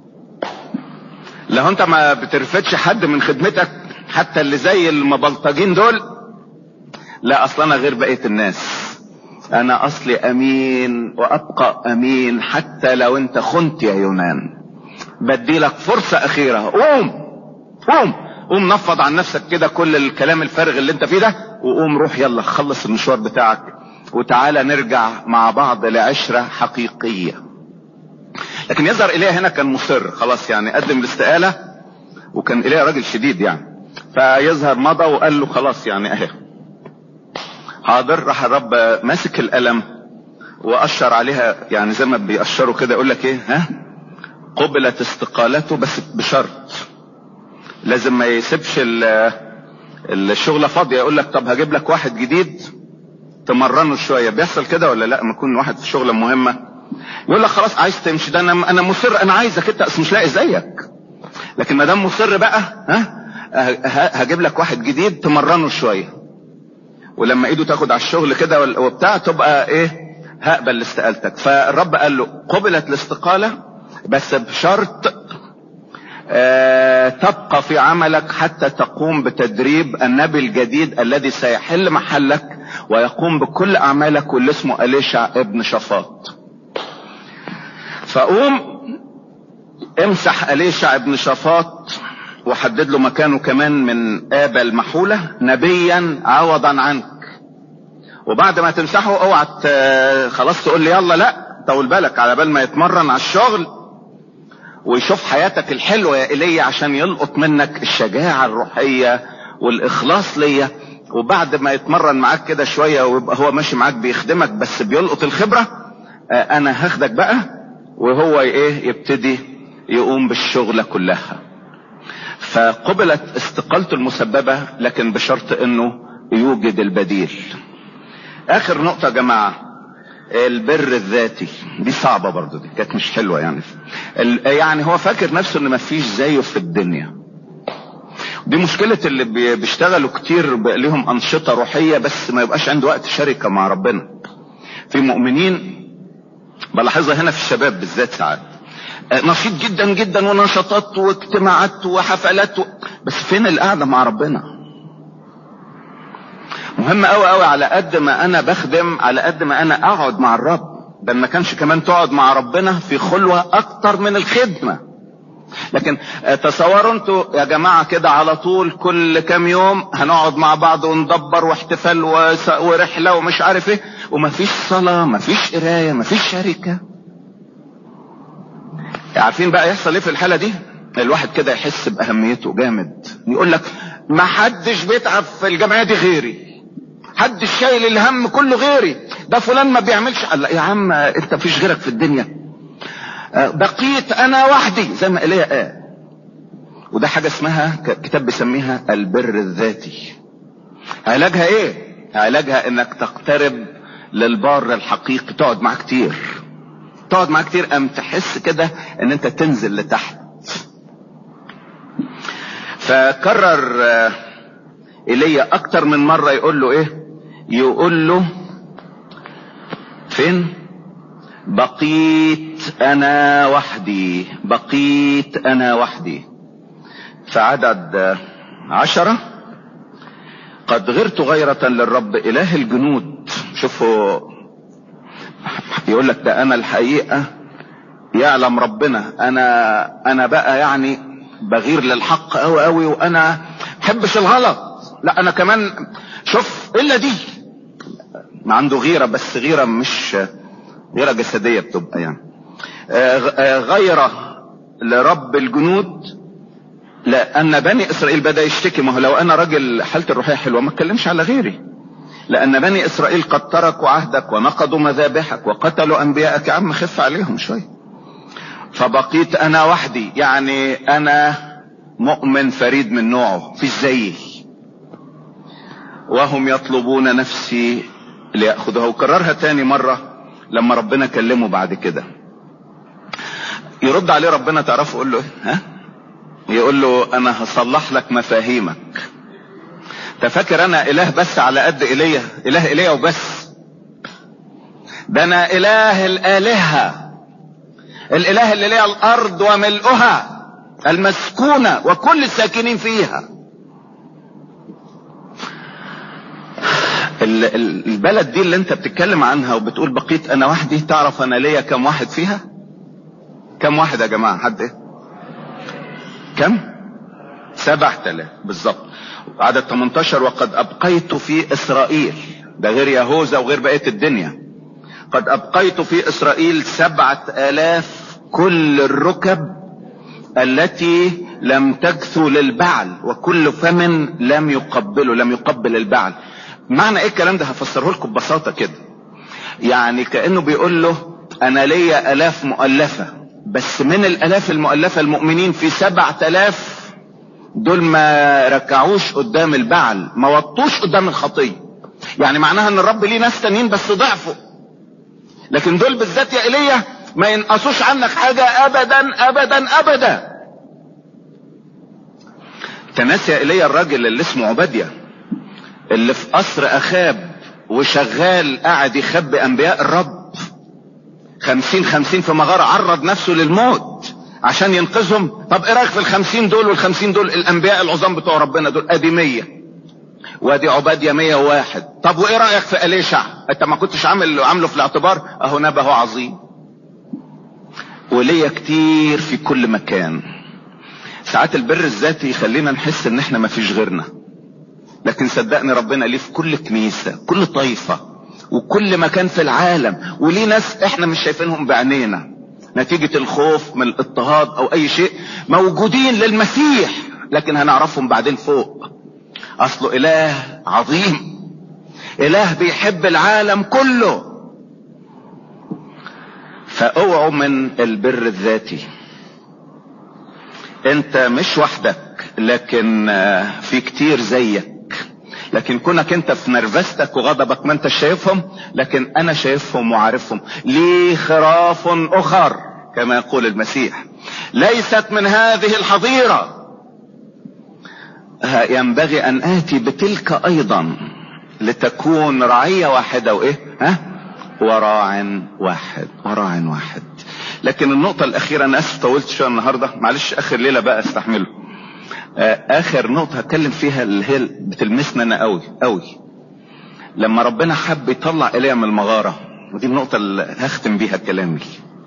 لو انت ما بترفدش حد من خدمتك حتى اللي زي المبلطجين دول لا اصلا انا غير بقية الناس انا اصلي امين وابقى امين حتى لو انت خنت يا يونان بدي لك فرصة اخيرة قوم قوم قوم نفض عن نفسك كده كل الكلام الفارغ اللي انت فيه ده وقوم روح يلا خلص المشوار بتاعك وتعالى نرجع مع بعض لعشرة حقيقية لكن يظهر ايليا هنا كان مصر خلاص يعني قدم الاستقالة وكان ايليا راجل شديد يعني فيظهر مضى وقال له خلاص يعني اهي حاضر راح الرب ماسك القلم واشر عليها يعني زي ما بيأشروا كده يقول لك ايه ها قبلت استقالته بس بشرط لازم ما يسيبش الشغلة فاضية يقول لك طب هجيب لك واحد جديد تمرنه شوية بيحصل كده ولا لا ما يكون واحد في شغلة مهمة يقول لك خلاص عايز تمشي ده انا انا مصر انا عايزك انت اصل مش لاقي زيك لكن ما دام مصر بقى ها هجيب لك واحد جديد تمرنه شويه ولما ايده تاخد على الشغل كده وبتاع تبقى ايه هقبل استقالتك فالرب قال له قبلت الاستقالة بس بشرط آه تبقى في عملك حتى تقوم بتدريب النبي الجديد الذي سيحل محلك ويقوم بكل اعمالك واللي اسمه اليشع ابن شفاط فقوم امسح اليشع ابن شفاط وحدد له مكانه كمان من آبا المحولة نبيا عوضا عنك وبعد ما تمسحه اوعى خلاص تقول لي يلا لا طول بالك على بال ما يتمرن على الشغل ويشوف حياتك الحلوة يا إلي عشان يلقط منك الشجاعة الروحية والإخلاص ليا وبعد ما يتمرن معاك كده شوية ويبقى هو ماشي معاك بيخدمك بس بيلقط الخبرة أنا هاخدك بقى وهو إيه يبتدي يقوم بالشغلة كلها فقبلت استقالته المسببة لكن بشرط انه يوجد البديل اخر نقطة يا جماعة البر الذاتي دي صعبة برضو دي كانت مش حلوة يعني يعني هو فاكر نفسه ان مفيش زيه في الدنيا دي مشكلة اللي بيشتغلوا كتير لهم انشطة روحية بس ما يبقاش عنده وقت شركة مع ربنا في مؤمنين بلاحظها هنا في الشباب بالذات ساعات نشيط جدا جدا ونشاطات واجتماعات وحفلات و... بس فين القعدة مع ربنا مهم قوي قوي على قد ما انا بخدم على قد ما انا اقعد مع الرب ده ما كانش كمان تقعد مع ربنا في خلوة اكتر من الخدمة لكن تصوروا انتوا يا جماعة كده على طول كل كام يوم هنقعد مع بعض وندبر واحتفال ورحلة ومش عارف ايه ومفيش صلاة مفيش قراية مفيش شركة عارفين بقى يحصل ايه في الحالة دي الواحد كده يحس باهميته جامد يقول لك ما حدش بيتعب في الجمعية دي غيري حد شايل الهم كله غيري ده فلان ما بيعملش قال لا يا عم انت فيش غيرك في الدنيا بقيت انا وحدي زي ما ايليا قال وده حاجة اسمها كتاب بيسميها البر الذاتي علاجها ايه علاجها انك تقترب للبار الحقيقي تقعد معاه كتير تقعد معاه كتير ام تحس كده ان انت تنزل لتحت فكرر ايليا اكتر من مرة يقول له ايه يقول له فين بقيت انا وحدي بقيت انا وحدي في عدد عشرة قد غرت غيرة للرب اله الجنود شوفوا يقول لك ده انا الحقيقة يعلم ربنا انا انا بقى يعني بغير للحق قوي قوي وانا محبش الغلط لا انا كمان شوف الا دي ما عنده غيرة بس غيرة مش غيرة جسدية بتبقى يعني غيرة لرب الجنود لان بني اسرائيل بدا يشتكي ما هو لو انا راجل حالتي الروحيه حلوه ما اتكلمش على غيري لان بني اسرائيل قد تركوا عهدك ونقضوا مذابحك وقتلوا انبياءك يا عم خف عليهم شويه فبقيت انا وحدي يعني انا مؤمن فريد من نوعه في زيي وهم يطلبون نفسي ليأخذها وكررها تاني مرة لما ربنا كلمه بعد كده يرد عليه ربنا تعرفه يقول له ها يقول له انا هصلح لك مفاهيمك تفكر انا اله بس على قد ايليا اله ايليا وبس ده انا اله الالهه الاله اللي ليها الارض وملؤها المسكونه وكل الساكنين فيها البلد دي اللي انت بتتكلم عنها وبتقول بقيت انا وحدي تعرف انا ليا كم واحد فيها كم واحد يا جماعه حد ايه كم سبع تلاف بالظبط عدد 18 وقد ابقيت في اسرائيل ده غير يهوذا وغير بقية الدنيا قد ابقيت في اسرائيل سبعة الاف كل الركب التي لم تكثو للبعل وكل فم لم يقبله لم يقبل البعل معنى ايه الكلام ده هفسره لكم ببساطة كده يعني كأنه بيقول له انا ليا الاف مؤلفة بس من الالاف المؤلفة المؤمنين في سبعة الاف دول ما ركعوش قدام البعل ما وطوش قدام الخطية يعني معناها ان الرب ليه ناس تانيين بس ضعفوا لكن دول بالذات يا ايليا ما ينقصوش عنك حاجة ابدا ابدا ابدا تناسي يا ايليا الراجل اللي اسمه عبادية اللي في قصر اخاب وشغال قاعد يخبي انبياء الرب خمسين خمسين في مغارة عرض نفسه للموت عشان ينقذهم طب ايه رايك في الخمسين دول والخمسين دول الانبياء العظام بتوع ربنا دول ادي مية وادي عبادية مية وواحد طب وايه رايك في اليشع انت ما كنتش عامل عامله في الاعتبار اهو نبه عظيم وليا كتير في كل مكان ساعات البر الذاتي يخلينا نحس ان احنا ما فيش غيرنا لكن صدقني ربنا ليه في كل كنيسة كل طائفة وكل مكان في العالم وليه ناس احنا مش شايفينهم بعينينا نتيجة الخوف من الاضطهاد او اي شيء موجودين للمسيح لكن هنعرفهم بعدين فوق اصله اله عظيم اله بيحب العالم كله فاوعوا من البر الذاتي انت مش وحدك لكن في كتير زيك لكن كونك انت في نرفزتك وغضبك ما انت شايفهم لكن انا شايفهم وعارفهم لي خراف اخر كما يقول المسيح ليست من هذه الحظيرة ينبغي ان اتي بتلك ايضا لتكون رعية واحدة وايه ها وراع واحد وراع واحد لكن النقطة الاخيرة انا اسف طولت شوية النهاردة معلش اخر ليلة بقى استحمله اخر نقطة هتكلم فيها اللي هي بتلمسنا انا قوي قوي لما ربنا حب يطلع ايليا من المغارة ودي النقطة اللي هختم بيها كلامي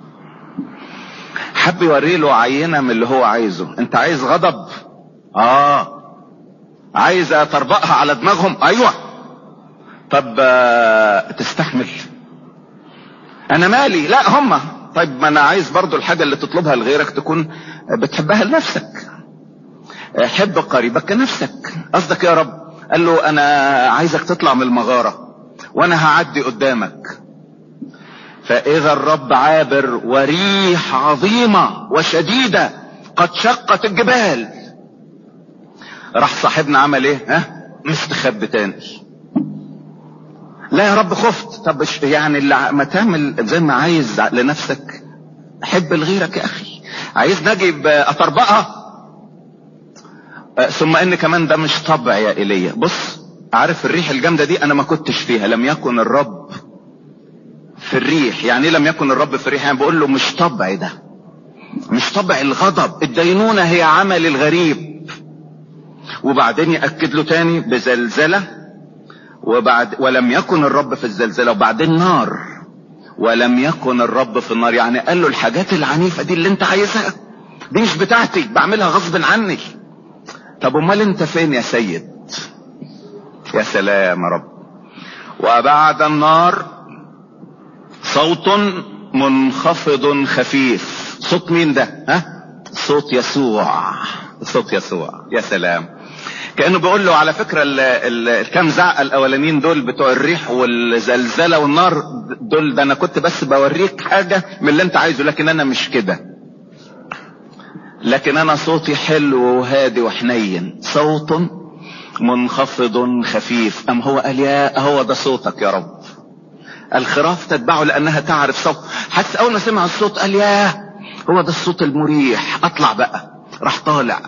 حب يوري له عينة من اللي هو عايزه انت عايز غضب اه عايز تربقها على دماغهم ايوه طب آه تستحمل انا مالي لا هما طيب ما انا عايز برضو الحاجة اللي تطلبها لغيرك تكون بتحبها لنفسك حب قريبك كنفسك قصدك يا رب قال له انا عايزك تطلع من المغارة وانا هعدي قدامك فاذا الرب عابر وريح عظيمة وشديدة قد شقت الجبال راح صاحبنا عمل ايه ها مستخبي تاني لا يا رب خفت طب يعني اللي ما تعمل زي ما عايز لنفسك حب لغيرك يا اخي عايز نجيب اطربقها ثم ان كمان ده مش طبع يا ايليا بص عارف الريح الجامده دي انا ما كنتش فيها لم يكن الرب في الريح يعني ايه لم يكن الرب في الريح يعني بقول له مش طبع ده مش طبع الغضب الدينونة هي عمل الغريب وبعدين يأكد له تاني بزلزلة وبعد ولم يكن الرب في الزلزلة وبعدين نار ولم يكن الرب في النار يعني قال له الحاجات العنيفة دي اللي انت عايزها دي مش بتاعتي بعملها غصب عني طب امال انت فين يا سيد يا سلام يا رب وبعد النار صوت منخفض خفيف صوت مين ده ها صوت يسوع صوت يسوع يا سلام كانه بيقول له على فكره ال ال الكام زعقه الاولانيين دول بتوع الريح والزلزله والنار دول ده انا كنت بس بوريك حاجه من اللي انت عايزه لكن انا مش كده لكن انا صوتي حلو وهادي وحنين صوت منخفض خفيف ام هو قال يا هو ده صوتك يا رب الخراف تتبعه لانها تعرف صوت حتى اول ما سمع الصوت قال ياه هو ده الصوت المريح اطلع بقى راح طالع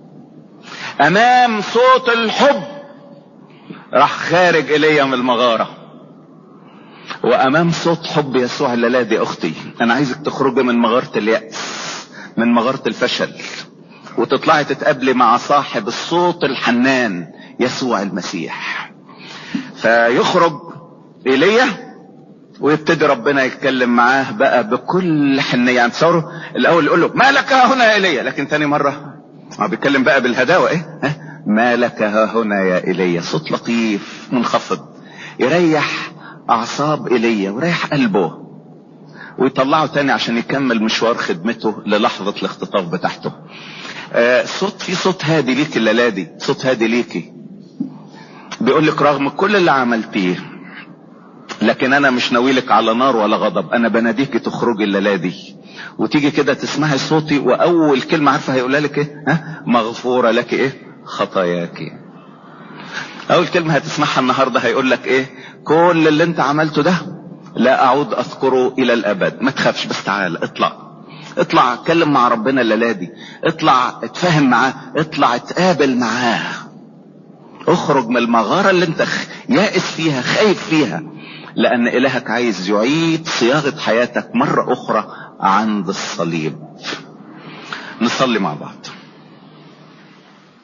امام صوت الحب راح خارج الي من المغارة وامام صوت حب يسوع الليلة دي اختي انا عايزك تخرجي من مغارة اليأس من مغارة الفشل وتطلعي تتقابلي مع صاحب الصوت الحنان يسوع المسيح فيخرج ايليا ويبتدي ربنا يتكلم معاه بقى بكل حنيه يعني تصوروا الاول يقول له ما لك ها هنا يا ايليا لكن تاني مره هو بيتكلم بقى بالهداوه ايه ها ما لك ها هنا يا ايليا صوت لطيف منخفض يريح اعصاب ايليا ويريح قلبه ويطلعه تاني عشان يكمل مشوار خدمته للحظة الاختطاف بتاعته آه صوت في صوت هادي ليك الليلة دي صوت هادي ليكي بيقول لك رغم كل اللي عملتيه لكن انا مش ناويلك على نار ولا غضب انا بناديك تخرجي الليله دي وتيجي كده تسمعي صوتي واول كلمه عارفه هيقولها لك ايه ها مغفوره لك ايه خطاياك اول كلمه هتسمعها النهارده هيقول لك ايه كل اللي انت عملته ده لا اعود اذكره الى الابد ما تخافش بس تعال اطلع اطلع اتكلم مع ربنا الليله دي اطلع اتفاهم معاه اطلع اتقابل معاه اخرج من المغاره اللي انت يائس فيها خايف فيها لان الهك عايز يعيد صياغه حياتك مره اخرى عند الصليب نصلي مع بعض